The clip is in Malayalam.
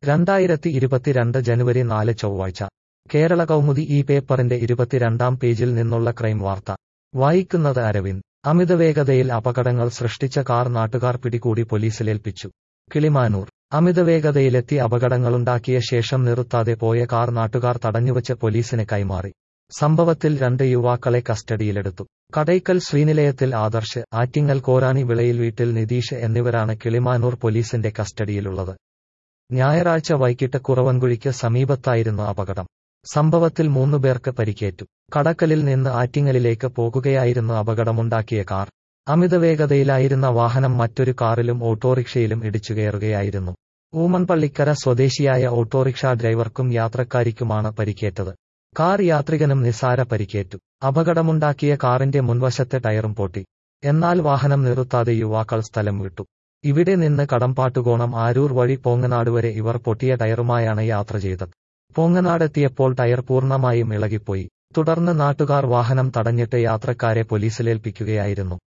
രണ്ടായിരത്തി ഇരുപത്തിരണ്ട് ജനുവരി നാല് ചൊവ്വാഴ്ച കേരള കൗമുദി ഈ പേപ്പറിന്റെ ഇരുപത്തിരണ്ടാം പേജിൽ നിന്നുള്ള ക്രൈം വാർത്ത വായിക്കുന്നത് അരവിന്ദ് അമിതവേഗതയിൽ അപകടങ്ങൾ സൃഷ്ടിച്ച കാർ നാട്ടുകാർ പിടികൂടി പോലീസിലേൽപ്പിച്ചു കിളിമാനൂർ അമിതവേഗതയിലെത്തി അപകടങ്ങളുണ്ടാക്കിയ ശേഷം നിർത്താതെ പോയ കാർ നാട്ടുകാർ തടഞ്ഞുവച്ച് പോലീസിന് കൈമാറി സംഭവത്തിൽ രണ്ട് യുവാക്കളെ കസ്റ്റഡിയിലെടുത്തു കടയ്ക്കൽ ശ്രീനിലയത്തിൽ ആദർശ് ആറ്റിങ്ങൽ കോരാണി വിളയിൽ വീട്ടിൽ നിതീഷ് എന്നിവരാണ് കിളിമാനൂർ പോലീസിന്റെ കസ്റ്റഡിയിലുള്ളത് ഞായറാഴ്ച വൈകിട്ട് കുറവൻകുഴിക്ക് സമീപത്തായിരുന്നു അപകടം സംഭവത്തിൽ മൂന്നുപേർക്ക് പരിക്കേറ്റു കടക്കലിൽ നിന്ന് ആറ്റിങ്ങലിലേക്ക് പോകുകയായിരുന്നു അപകടമുണ്ടാക്കിയ കാർ അമിതവേഗതയിലായിരുന്ന വാഹനം മറ്റൊരു കാറിലും ഓട്ടോറിക്ഷയിലും ഇടിച്ചുകയറുകയായിരുന്നു ഊമൻപള്ളിക്കര സ്വദേശിയായ ഓട്ടോറിക്ഷ ഡ്രൈവർക്കും യാത്രക്കാരിക്കുമാണ് പരിക്കേറ്റത് കാർ യാത്രികനും നിസാര പരിക്കേറ്റു അപകടമുണ്ടാക്കിയ കാറിന്റെ മുൻവശത്തെ ടയറും പൊട്ടി എന്നാൽ വാഹനം നിർത്താതെ യുവാക്കൾ സ്ഥലം വിട്ടു ഇവിടെ നിന്ന് കടമ്പാട്ടുകോണം ആരൂർ വഴി പോങ്ങനാട് വരെ ഇവർ പൊട്ടിയ ടയറുമായാണ് യാത്ര ചെയ്തത് പോങ്ങനാടെത്തിയപ്പോൾ ടയർ പൂർണ്ണമായും ഇളകിപ്പോയി തുടർന്ന് നാട്ടുകാർ വാഹനം തടഞ്ഞിട്ട് യാത്രക്കാരെ പോലീസിലേൽപ്പിക്കുകയായിരുന്നു